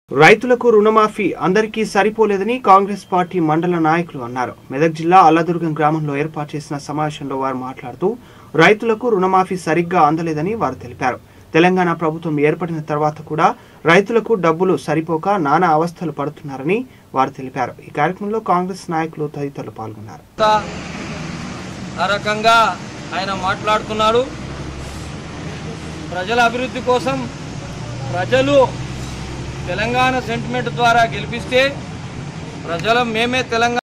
రైతులకు రుణమాఫీ అందరికీ సరిపోలేదని కాంగ్రెస్ పార్టీ మండల నాయకులు అన్నారు మెదక్ జిల్లా అల్లదుర్గం గ్రామంలో ఏర్పాటు చేసిన సమావేశంలో వారు మాట్లాడుతూ రైతులకు రుణమాఫీ సరిగ్గా అందలేదని వారు తెలిపారు తెలంగాణ ప్రభుత్వం ఏర్పడిన తర్వాత కూడా రైతులకు డబ్బులు సరిపోక నానా అవస్థలు పడుతున్నారని వారు తెలిపారు ఈ కార్యక్రమంలో కాంగ్రెస్ నాయకులు తదితరులు పాల్గొన్నారు ఆ రకంగా ఆయన మాట్లాడుతున్నాడు ప్రజల అభివృద్ధి కోసం ప్రజలు తెలంగాణ సెంటిమెంట్ ద్వారా గెలిపిస్తే ప్రజలు మేమే తెలంగాణ